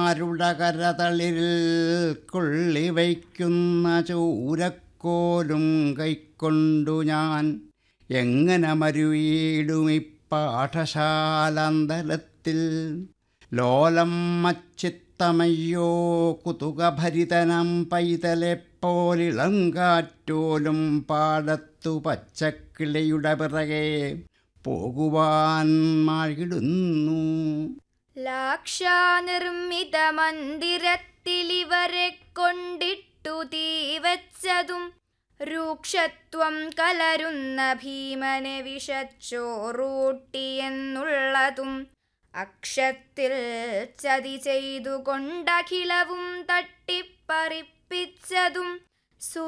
മാരുട കരതളിരിൽ കൊള്ളിവയ്ക്കുന്ന ചൂരക്കോലും കൈക്കൊണ്ടു ഞാൻ എങ്ങനെ മരുവീടുമി പാഠശാലാന്തരത്തിൽ ലോലം മച്ചിത്തമയ്യോ കുതുകഭരിതനം പൈതലെപ്പോലിളം കാറ്റോലും പാടത്തു പച്ചക്കിളിയുടെ പിറകെ പോകുവാൻ മാഴിടുന്നു ലാക്ഷാനിർമ്മിത മന്ദിരത്തിലിവരെ കൊണ്ടിട്ടു തീവച്ചതും രൂക്ഷത്വം കലരുന്ന ഭീമനെ വിഷച്ചോറൂട്ടിയെന്നുള്ളതും അക്ഷത്തിൽ ചതി ചെയ്തു കൊണ്ടഖിലവും തട്ടിപ്പറിപ്പിച്ചതും